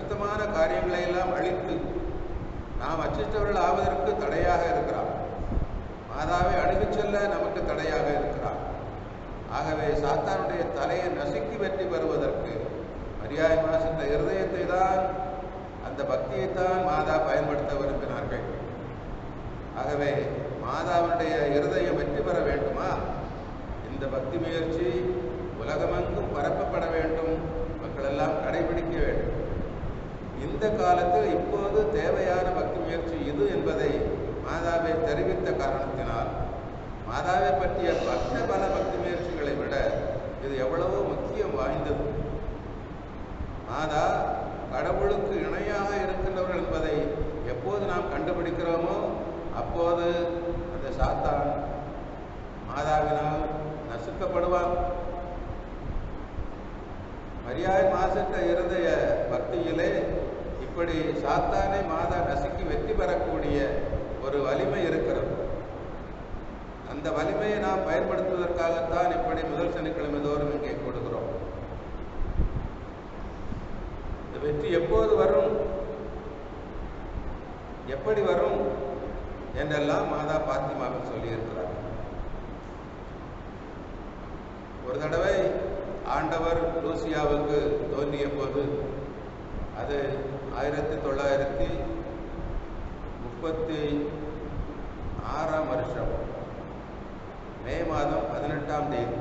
அசுத்தமான காரியங்களை எல்லாம் அழித்து நாம் அச்சிஷ்டவர்கள் ஆவதற்கு தடையாக இருக்கிறான் மாதாவை அணுகிச் செல்ல நமக்கு தடையாக இருக்கிறான் ஆகவே சாத்தானுடைய தலையை நசுக்கி வெற்றி பெறுவதற்கு மரியாதை மாசின்ற இருதயத்தை தான் அந்த பக்தியைத்தான் மாதா பயன்படுத்த விரும்பினார்கள் ஆகவே மாதாவினுடைய இருதயம் வெற்றி பெற வேண்டுமா இந்த பக்தி முயற்சி உலகமெங்கும் பரப்பப்பட வேண்டும் மக்கள் எல்லாம் கடைபிடிக்க வேண்டும் இந்த காலத்தில் இப்போது தேவையான பக்தி முயற்சி இது என்பதை மாதாவை தெரிவித்த காரணத்தினால் மாதாவை பற்றிய மற்ற பல பக்தி முயற்சிகளை விட இது எவ்வளவோ முக்கியம் வாய்ந்தது மாதா கடவுளுக்கு இணையாக இருக்கின்றவர்கள் என்பதை எப்போது நாம் கண்டுபிடிக்கிறோமோ அப்போது அந்த சாத்தான் மாதாவினால் நசுக்கப்படுவான் மரியாதை மாசற்ற இருதய பக்தியிலே இப்படி சாத்தானை மாதா நசுக்கி வெற்றி பெறக்கூடிய ஒரு வலிமை இருக்கிறது அந்த வலிமையை நாம் பயன்படுத்துவதற்காகத்தான் இப்படி முதல் சனிக்கிழமை தோறும் இங்கே கொடுக்கிறோம் இந்த வெற்றி எப்போது வரும் எப்படி வரும் என்றெல்லாம் மாதா பாத்திமாவில் சொல்லியிருக்கிறார் ஒரு தடவை ஆண்டவர் லூசியாவுக்கு தோன்றிய போது அது ஆயிரத்தி தொள்ளாயிரத்தி முப்பத்தி ஆறாம் வருஷம் மே மாதம் பதினெட்டாம் தேதி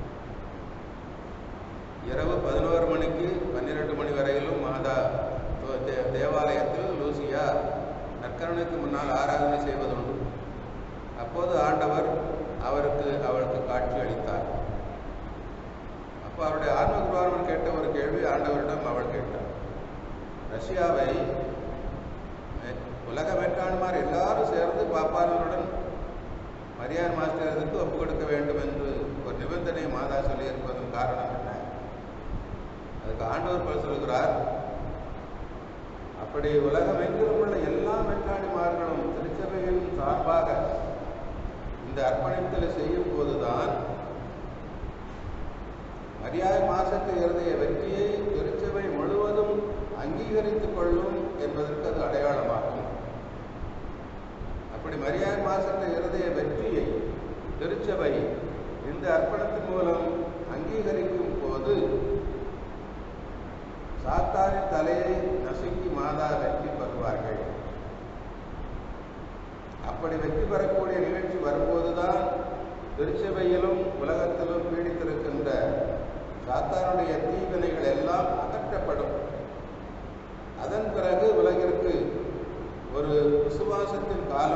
இரவு பதினோரு மணிக்கு பன்னிரெண்டு மணி வரையிலும் மாதா தே- தேவாலயத்தில் லூசியா நற்கருணைக்கு முன்னால் ஆராதனை செய்வதுண்டு அப்போது ஆண்டவர் அவருக்கு அவளுக்கு காட்சி அளித்தார் அப்போ அவருடைய ஆன்ம குருவாரன் கேட்ட ஒரு கேள்வி ஆண்டவரிடம் அவள் கேட்டார் ரஷ்யாவை மெ- உலக மெட்டாண்மார் எல்லாரும் சேர்ந்து பாப்பானவருடன் மரியாதை மாஸ்டருக்கு ஒப்பு கொடுக்க வேண்டும் என்று ஒரு நிபந்தனை மாதா சொல்லியிருப்பதன் காரணம் என்ன அதுக்கு ஆண்டவர் பதில் சொல்கிறார் அப்படி உலகமெங்கிலும் உள்ள எல்லா மெட்டாணிமார்களும் திருச்சபையின் சார்பாக இந்த அர்ப்பணித்தலை செய்யும் போதுதான் மரியாதை மாசத்து இருதய வெற்றியை திருச்சபை முழுவதும் அங்கீகரித்துக் கொள்ளும் என்பதற்கு அது அடையாளமாகும் அப்படி மரியாதை மாசற்ற இருதய வெற்றியை திருச்சபை இந்த அர்ப்பணத்தின் மூலம் அங்கீகரிக்கும் போது சாத்தானின் தலையை நசுக்கி மாதா வெற்றி பெறுவார்கள் அப்படி வெற்றி பெறக்கூடிய நிகழ்ச்சி வரும்போதுதான் திருச்சபையிலும் உலகத்திலும் பீடித்திருக்கின்ற சாத்தானுடைய தீவினைகள் எல்லாம் அகற்றப்படும் அதன் பிறகு உலகிற்கு ஒரு விசுவாசத்தின் காலம்